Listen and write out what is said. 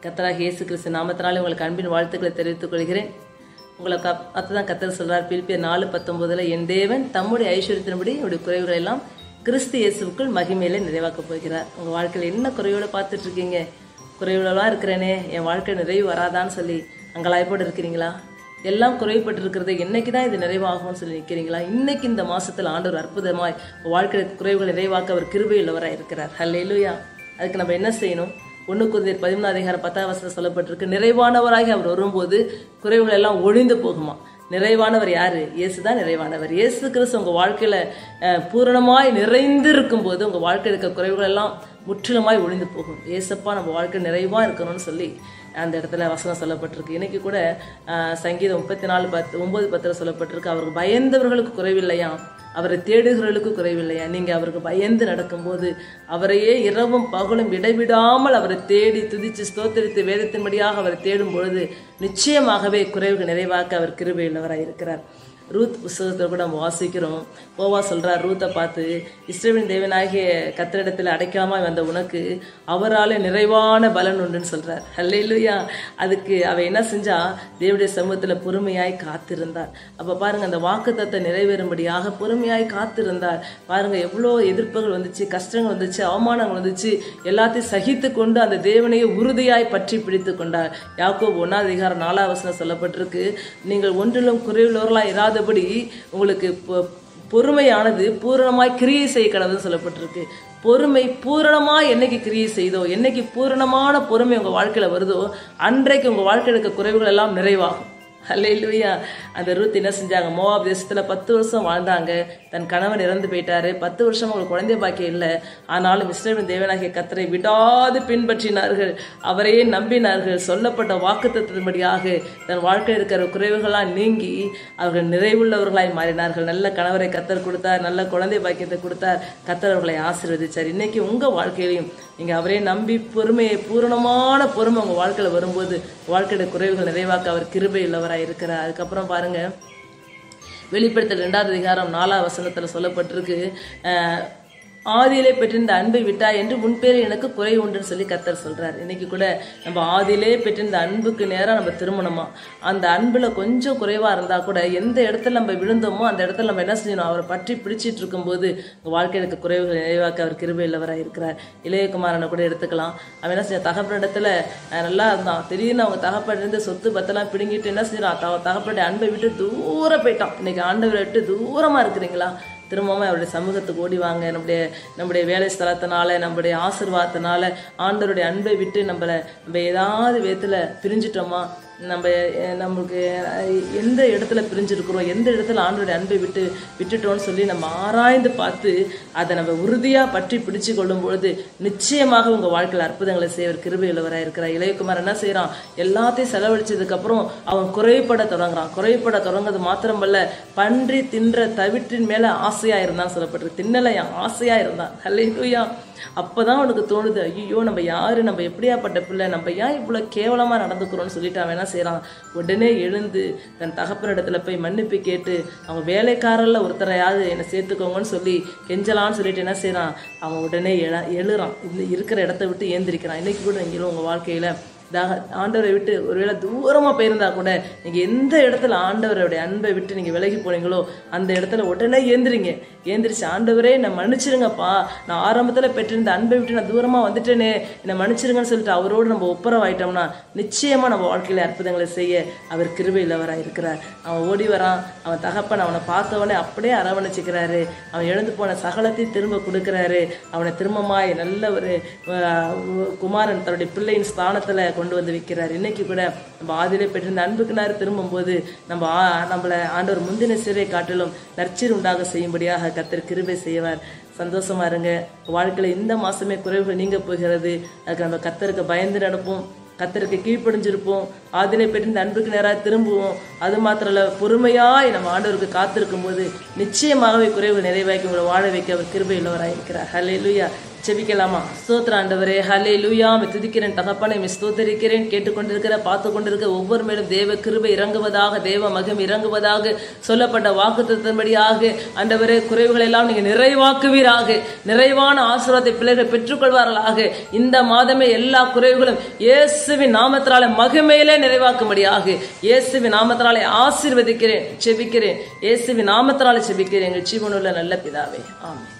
கத்தராக இயேசு கிறிஸ்து நாமத்தினாலே உங்களுக்கு அன்பின் வாழ்த்துக்களை தெரிவித்துக் கொள்கிறேன் உங்களை கப் தான் கத்தர் சொல்றார் பிலிப்பியர் நாலு பத்தொன்பதுல என் தேவன் தம்முடைய ஐஸ்வர்யத்தின்படி உடைய குறைவுகளை எல்லாம் கிறிஸ்து இயேசுவுக்குள் மகிமையிலே நிறைவாக்கப் போகிறார் உங்க வாழ்க்கையில என்ன குறைவோட பார்த்துட்டு இருக்கீங்க குறைவுகளெல்லாம் இருக்கிறேனே என் வாழ்க்கை நிறைவு வராதான்னு சொல்லி அங்கலாய்ப்போடு இருக்கிறீங்களா எல்லாம் குறைவுபட்டு இருக்கிறது என்னைக்கு தான் இது நிறைவாகும்னு சொல்லி நிற்கிறீங்களா இன்னைக்கு இந்த மாசத்துல ஆண்டவர் அற்புதமாய் உங்க வாழ்க்கையில குறைவுகளை நிறைவாக்க அவர் கிருபையுள்ளவராய் இருக்கிறார் ஹல்லேலூயா அதுக்கு நம்ம என்ன செய்யணும் ஒன்று குருந்தியர் பதிமூணு அதிகாரம் பத்தாம் வசனம் சொல்லப்பட்டிருக்கு நிறைவானவராகி அவர் வரும்போது குறைவுகள் எல்லாம் ஒழிந்து போகுமா நிறைவானவர் யாரு இயேசு தான் நிறைவானவர் இயேசு கிறிஸ்து உங்க வாழ்க்கையில அஹ், பூரணமாய் நிறைந்து இருக்கும்போது உங்க வாழ்க்கையில் இருக்க குறைவுகள் எல்லாம் முற்றிலுமாய் ஒழிந்து போகும் ஏசப்பா நம்ம வாழ்க்கை நிறைவா இருக்கணும்னு சொல்லி அந்த இடத்துல வசனம் சொல்லப்பட்டிருக்கு இன்னைக்கு கூட அஹ், சங்கீதம் முப்பத்தி நாலு பத்து ஒன்பது பத்துல சொல்லப்பட்டிருக்கு அவருக்கு பயந்தவர்களுக்கு குறைவில்லையா அவரை தேடுகிறவர்களுக்கு குறைவில்லையா நீங்க அவருக்கு பயந்து நடக்கும்போது அவரையே இரவும் பகலும் இடைவிடாமல் அவரை தேடி துதிச்சு ஸ்தோத்தரித்து வேதத்தின்படியாக அவரை தேடும் பொழுது நிச்சயமாகவே குறைவுகள் நிறைவாக்க அவர் கிருபையுள்ளவராய் இருக்கிறார் ரூத் புஸ்தகத்தில் கூட நம்ம வாசிக்கிறோம் போவா சொல்றார் ரூத்தை பார்த்து இஸ்ரேலின் தேவனாகிய கத்திரிடத்தில் அடைக்கலாமாய் வந்த உனக்கு அவராலே நிறைவான பலன் உண்டுன்னு சொல்றார் ஹல்லேலூயா அதுக்கு அவ என்ன செஞ்சா தேவனுடைய சமூகத்துல பொறுமையாய் காத்திருந்தார் அப்ப பாருங்க அந்த வாக்குத்தத்தை நிறைவேறும்படியாக பொறுமையாய் காத்திருந்தார் பாருங்க எவ்வளோ எதிர்ப்புகள் வந்துச்சு கஷ்டங்கள் வந்துச்சு அவமானங்கள் வந்துச்சு எல்லாத்தையும் சகித்து கொண்டு அந்த தேவனையே உறுதியாய் பற்றி பிடித்து கொண்டார் யாக்கோபு ஒன்னாவது அதிகாரம் நாலாவது வசனம் சொல்லப்பட்டிருக்கு நீங்கள் ஒன்றிலும் குறைவுள்ளவர்களாய் இராதபடி உங்களுக்கு பொ- பொறுமையானது பூரணமாய் கிரியை செய்ய கடவுள்னு சொல்லப்பட்டிருக்கு பொறுமை பூரணமாய் என்னைக்கு கிரியை செய்தோ என்னைக்கு பூரணமான பொறுமை உங்க வாழ்க்கையில வருதோ அன்றைக்கு உங்க வாழ்க்கையில் இருக்க குறைவுகள் எல்லாம் நிறைவாகும் அல்லேலூயா அந்த ரூத் என்ன செஞ்சாங்க மோவாப் தேசத்துல பத்து வருஷம் வாழ்ந்தாங்க தன் கணவன் இறந்து போயிட்டாரு பத்து வருஷம் அவங்களுக்கு குழந்தை பாக்கியம் இல்லை ஆனாலும் இஸ்ரேலின் தேவனாகிய கத்தரை விடாது பின்பற்றினார்கள் அவரையே நம்பினார்கள் சொல்லப்பட்ட வாக்குத்தத்தின்படியாக தன் வாழ்க்கையில் இருக்கிற குறைவுகளாம் நீங்கி அவர்கள் நிறைவுள்ளவர்களாய் மாறினார்கள் நல்ல கணவரை கத்தர் கொடுத்தார் நல்ல குழந்தை பாக்கியத்தை கொடுத்தார் கத்தர் அவர்களை ஆசீர்வதிச்சார் இன்னைக்கு உங்க வாழ்க்கையிலையும் நீங்க அவரே நம்பி பொறுமையை பூரணமான பொறுமை உங்க வாழ்க்கையில வரும்போது வாழ்க்கையோட குறைவுகள் நிறைவாக்க அவர் கிருபை உள்ளவராய் இருக்கிறார் அதுக்கப்புறம் பாருங்க வெளிப்படுத்தல் ரெண்டாவது அதிகாரம் நாலாம் வசனத்துல சொல்லப்பட்டிருக்கு அஹ், ஆதியிலே பெற்றிருந்த அன்பை விட்டா என்று முன்பேர் எனக்கு குறை உண்டுன்னு சொல்லி கத்தர் சொல்றார் இன்னைக்கு கூட நம்ம ஆதியிலே பெற்றிருந்த அன்புக்கு நேரா நம்ம திருமணமா அந்த அன்புல கொஞ்சம் குறைவா இருந்தா கூட எந்த இடத்துல நம்ம விழுந்தோமோ அந்த இடத்துல நம்ம என்ன செய்யணும் அவரை பற்றி பிடிச்சிட்டு இருக்கும்போது உங்க வாழ்க்கைக்கு குறைவுகளை நிறைவாக்க அவர் கிருபை உள்ளவராக இருக்கிறார் இளையகுமாரனை கூட எடுத்துக்கலாம் அவன் என்ன செய்ய தகப்பனிடத்துல அஹ், நல்லா இருந்தான் திடீர்னு அவங்க தகப்பன் இருந்து சொத்து பத்தெல்லாம் பிடுங்கிட்டு என்ன செய்யறான் தக தகப்பனுடைய அன்பை விட்டு தூரம் போயிட்டான் இன்னைக்கு ஆண்டவரை விட்டு தூரமா இருக்கிறீங்களா திரும்பவும் அவருடைய சமூகத்துக்கு ஓடி வாங்க நம்முடைய நம்முடைய வேலை ஸ்தலத்தினால நம்முடைய ஆசீர்வாதத்தினால ஆண்டவருடைய அன்பை விட்டு நம்மளை நம்ம ஏதாவது விதத்துல பிரிஞ்சிட்டோமா நம்ம அஹ், நமக்கு அஹ், எந்த இடத்துல பிரிஞ்சிருக்கிறோம் எந்த இடத்துல ஆண்டோடைய அன்பை விட்டு விட்டுட்டோம்னு சொல்லி நம்ம ஆராய்ந்து பார்த்து அதை நம்ம உறுதியா பற்றி பிடிச்சு கொள்ளும் பொழுது நிச்சயமாக உங்க வாழ்க்கையில் அற்புதங்களை செய்வர் கிருபை உள்ளவராக இருக்கிறார் இளையகுமார் என்ன செய்றான் எல்லாத்தையும் செலவழிச்சதுக்கு அப்புறம் அவன் குறைபட தொடங்குறான் குறைபட தொடங்குறது மாத்திரமல்ல பன்றி தின்ற தவிற்றின் மேல ஆசையா இருந்தான் சொல்லப்பட்டிருக்கு தின்னலையா ஆசையா இருந்தான் ஹல்லேலூயா அப்பதான் அவனுக்கு தோணுது ஐயோ நம்ம யாரு நம்ம எப்படியாப்பட்ட பிள்ளை நம்ம ஏன் இவ்வளவு கேவலமா நடந்துக்கிறோம்னு சொல்லிட்டு அவன் என்ன செய்றான் உடனே எழுந்து தன் தகப்பனிடத்துல போய் மன்னிப்பு கேட்டு அவங்க வேலைக்காரர்ல ஒருத்தரையாவது என்னை சேர்த்துக்கோங்கன்னு சொல்லி கெஞ்சலான்னு சொல்லிட்டு என்ன செய்றான் அவன் உடனே எழ எழுறான் இந்த இருக்கிற இடத்த விட்டு ஏந்திரிக்கிறான் இன்னைக்கு கூட நீங்களும் உங்க வாழ்க்கையில தாக ஆண்டவரை விட்டு ஒருவேளை தூரமா போயிருந்தா கூட நீங்க எந்த இடத்துல ஆண்டவருடைய அன்பை விட்டு நீங்க விலகி போனீங்களோ அந்த இடத்துல உடனே ஏந்திரிங்க ஏந்திரிச்சு ஆண்டவரே நான் மன்னிச்சிருங்கப்பா நான் ஆரம்பத்துல பெற்றிருந்த அன்பை விட்டு நான் தூரமா வந்துட்டேனே என்னை மன்னிச்சிருங்கன்னு சொல்லிட்டு அவரோடு நம்ம ஒப்புரவாயிட்டோம்னா நிச்சயமா நம்ம வாழ்க்கையில அற்புதங்களை செய்ய அவர் கிருபை இல்லவராக இருக்கிறார் அவன் ஓடி வரான் அவன் தகப்பன் அவனை பார்த்த உடனே அப்படியே அரவணைச்சிக்கிறாரு அவன் எழுந்து போன சகலத்தையும் திரும்ப கொடுக்கறாரு அவனை திரும்பமாய் நல்ல ஒரு அஹ், குமாரன் தன்னுடைய பிள்ளையின் ஸ்தானத்துல கொண்டு வந்து வைக்கிறார் இன்னைக்கு கூட நம்ம ஆதியிலே பெற்றிருந்த அன்புக்குனாரு திரும்பும்போது நம்ம ஆ- நம்மளை ஆண்டவர் முந்தின சிறை காட்டிலும் நற்சீர் உண்டாக செய்யும்படியாக கத்தர் கிருபை செய்வார் சந்தோஷமா இருங்க வாழ்க்கையில இந்த மாசமே குறைவுகள் நீங்க போகிறது அதுக்கு நம்ம கத்தருக்கு பயந்து நடப்போம் கத்தருக்கு கீழ்ப்படிஞ்சிருப்போம் ஆதினை பெற்று இந்த அன்புக்கு நேராக திரும்புவோம் அது மாத்திரம் இல்ல பொறுமையாய் நம்ம ஆண்டவருக்கு காத்திருக்கும் போது நிச்சயமாகவே குறைவு நிறைவாக்கி உங்களை வாழ வைக்க அவர் கிருபை உள்ளவராக இருக்கிறார் ஹல்லேலூயா செபிக்கலாமா ஸ்தோத்திர ஆண்டவரே ஹலே லூயா துதிக்கிறேன் தகப்பனை மிஸ் ஸ்தோத்தரிக்கிறேன் கேட்டுக்கொண்டிருக்கிற பார்த்து கொண்டிருக்கிற ஒவ்வொரு மேலும் தேவ கிருபை இறங்குவதாக தேவ மகம் இறங்குவதாக சொல்லப்பட்ட வாக்குத்தத்தின்படியாக ஆண்டவரே குறைவுகளை எல்லாம் நீங்க நிறைவாக்குவீராக நிறைவான ஆசீர்வாதத்தை பிள்ளைகள் பெற்றுக்கொள்வார்களாக இந்த மாதமே எல்லா குறைவுகளும் இயேசுவின் நாமத்தினால மகிமையிலே நிறைவாக்கும்படியாக இயேசுவின் நாமத்தினாலே ஆசீர்வதிக்கிறேன் செபிக்கிறேன் இயேசுவின் நாமத்தினாலே செபிக்கிறேன் எங்கள் ஜீவனுள்ள நல்ல பிதாவே ஆமென்